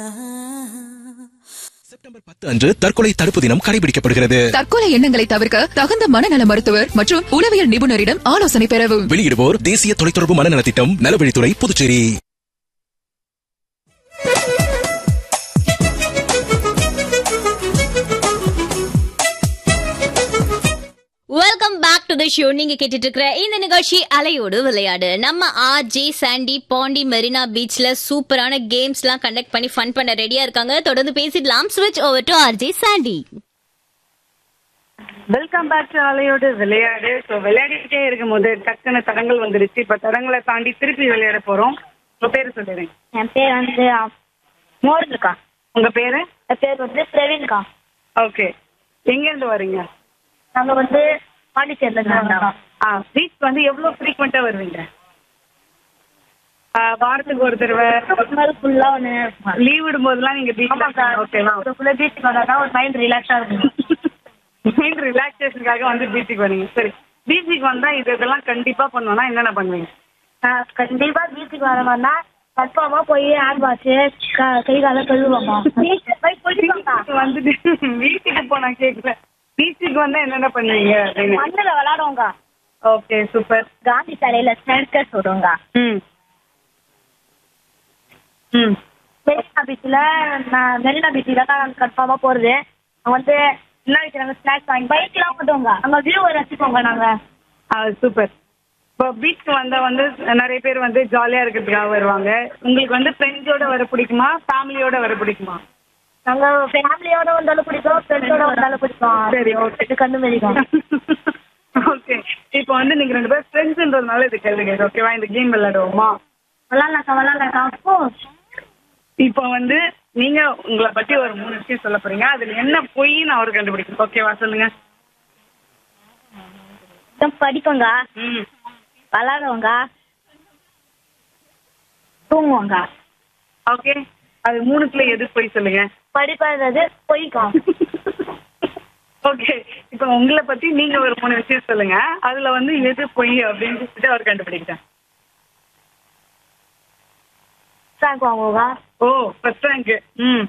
September பத்து அன்று தற்கொலை தடுப்பு தினம் கடைபிடிக்கப்படுகிறது தற்கொலை எண்ணங்களை தவிர்க்க தகுந்த மனநல மருத்துவர் மற்றும் உளவியல் நிபுணரிடம் ஆலோசனை பெறவும் வெளியிடுவோர் தேசிய தொலைத்தொடர்பு மனநலத் திட்டம் நலவழித்துறை Puducherry welcome back to the show நீங்க கேட்டுட்டு இருக்கிற இந்த நிகழ்ச்சி அலையோடு விளையாடு நம்ம R J Sandy Pandi Marina பீச்ல சூப்பரான கேம்ஸ் எல்லாம் கண்டக்ட் பண்ணி ஃபன் பண்ண ரெடியா இருக்காங்க தொடர்ந்து பேசிடலாம் ஸ்விட்ச் over to R J Sandy welcome back to அலையோடு விளையாடு ஸோ விளையாடிக்கிட்டே இருக்கும்போது டக்குன்னு தடங்கள் வந்துருச்சு இப்போ தடங்களை தாண்டி திருப்பி விளையாட போறோம் உங்க பேரு சொல்லிடுங்க என் பேர் வந்து மோர்னுக்கா உங்க பேரு என் பேர் வந்து பிரவீன்கா ஓகே எங்க இருந்து வரீங்க நாங்க வந்து பாண்டிச்சேரியில இருந்து ஆ பீச் வந்து எவ்வளவு ஃப்ரீக்வெண்டா வருவீங்க ஆ, வாரத்துக்கு ஒரு தடவை ஃபுல்லா ஒன்று லீவ் விடும்போதெல்லாம் நீங்க ஆமாக்கா பீச் ஓகேவா ஃபுல்லா பீச்சுக்கு வந்தா ஒரு மைண்ட் ரிலாக்ஸா இருக்கும் மைண்ட் ரிலாக்ஸேஷனுக்காக வந்து பீச்சுக்கு வரீங்க சரி பீச்சுக்கு வந்தா இது இதெல்லாம் கண்டிப்பா பண்ணணும்னா என்னென்ன பண்ணுவீங்க நான் கண்டிப்பா பீச்சுக்கு வர மாதிரினா கன்ஃபார்மா போய் ஹேண்ட் வாஷ் கை கால கழுவுவாங்க வீட்டுக்கு வந்துட்டு வீட்டுக்கு போனா கேட்கல பீச்சுக்கு வந்தா என்னென்ன பண்ணுவீங்க அப்படின்னு மண்ணுல விளையாடுவோங்க ஓகே சூப்பர் காந்தி சாலையில ஸ்னாக்கர்ஸ் விடுவோங்க ம் ம் மெரினா பீச்ல நான் மெரினா பீச்சுல தான் கன்ஃபார்மா போறது அங்க வந்து என்ன வைக்கிறாங்க ஸ்நாக்ஸ் வாங்கி பைக்லாம் போட்டுவோங்க அங்க வியூ ரசிப்போங்க நாங்க ஆ சூப்பர் இப்போ பீச்சுக்கு வந்தா வந்து நிறைய பேர் வந்து ஜாலியா இருக்கிறதுக்காக வருவாங்க உங்களுக்கு வந்து ஃப்ரெண்ட்ஸோட வர பிடிக்குமா ஃபேமிலியோட வர பிடிக்குமா நாங்க ஃபேமிலியோட வந்தாலும் பிடிக்கும் ஃப்ரெண்ட்ஸோட வந்தாலும் பிடிக்கும் சரி, okay. இது கண்ணு மெரிக்கும் ஓகே இப்போ வந்து நீங்க ரெண்டு பேரும் ஃப்ரெண்ட்ஸ்ன்றதுனால இது கேளுங்க ஓகேவா இந்த கேம் விளையாடுவோமா விளாட்லாக்கா விளாட்லாக்கா அப்போ இப்போ வந்து நீங்க உங்களை பத்தி ஒரு மூணு விஷயம் சொல்ல போறீங்க அதுல என்ன பொய்ன்னு அவர் கண்டுபிடிக்கணும் ஓகேவா சொல்லுங்க படிப்போங்க ம் விளாடுவோங்க தூங்குவோங்க ஓகே அது மூணுக்குள்ள எது பொய் சொல்லுங்க படிப்பாதது பொய்க்கும் ஓகே இப்போ உங்களை பத்தி நீங்க ஒரு மூணு விஷயம் சொல்லுங்க அதுல வந்து எது பொய் அப்படின்னு சொல்லிட்டு அவர் கண்டுபிடிக்கிட்டேன் சாக்கு வாங்குவோங்க ஓ ஃபர்ஸ்ட் ரேங்க் ம்